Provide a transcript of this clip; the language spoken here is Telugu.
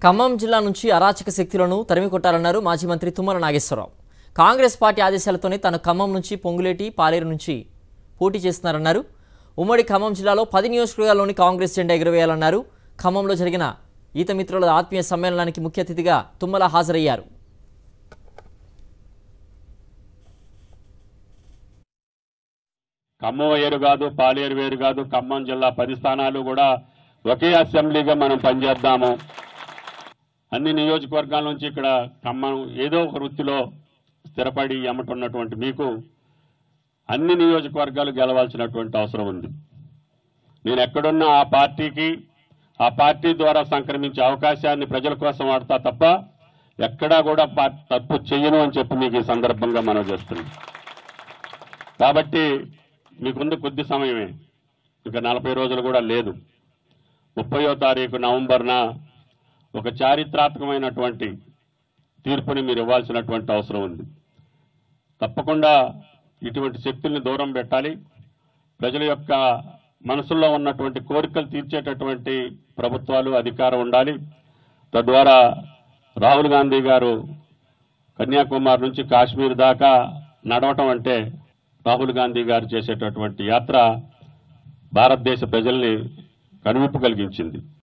ఖమ్మం జిల్లా నుంచి అరాచక శక్తులను తరిమి కొట్టాలన్నారు మాజీ మంత్రి తుమ్మల నాగేశ్వరరావు కాంగ్రెస్ పార్టీ ఆదేశాలతోనే తాను ఖమ్మం నుంచి పొంగులేటి పాలేరు నుంచి పోటీ చేస్తున్నారన్నారు ఉమ్మడి ఖమ్మం జిల్లాలో పది నియోజకవర్గాల్లోని కాంగ్రెస్ జెండా ఎగురవేయాలన్నారు ఖమ్మంలో జరిగిన ఈత మిత్రుల ఆత్మీయ సమ్మేళనానికి ముఖ్య అతిథిగా తుమ్మల హాజరయ్యారు ఖమ్మం వేరు కాదు పాలేరు వేరు కాదు ఖమ్మం జిల్లా పది స్థానాలు కూడా ఒకే అసెంబ్లీగా మనం పనిచేద్దాము అన్ని నియోజకవర్గాల నుంచి ఇక్కడ ఖమ్మం ఏదో ఒక వృత్తిలో స్థిరపడి ఎమ్మటున్నటువంటి మీకు అన్ని నియోజకవర్గాలు గెలవాల్సినటువంటి అవసరం ఉంది నేను ఎక్కడున్నా ఆ పార్టీకి ఆ పార్టీ ద్వారా సంక్రమించే అవకాశాన్ని ప్రజల కోసం వాడతా తప్ప ఎక్కడా కూడా పా- తప్పు చెయ్యను అని చెప్పి మీకు ఈ సందర్భంగా మనం చేస్తున్నాం కాబట్టి మీకుంది కొద్ది సమయమే ఇంకా నలభై రోజులు కూడా లేదు ముప్పయో తారీఖు నవంబర్న ఒక చారిత్రాత్మకమైనటువంటి తీర్పుని మీరు ఇవ్వాల్సినటువంటి అవసరం ఉంది తప్పకుండా ఇటువంటి శక్తుల్ని దూరం పెట్టాలి ప్రజల యొక్క మనసుల్లో ఉన్నటువంటి కోరికలు తీర్చేటటువంటి ప్రభుత్వాలు అధికారం ఉండాలి తద్వారా రాహుల్ గాంధీ గారు కన్యాకుమారి నుంచి కాశ్మీర్ దాకా నడవటం అంటే రాహుల్ గాంధీ గారు చేసేటటువంటి యాత్ర భారతదేశ ప్రజల్ని కనువిప్పు కలిగించింది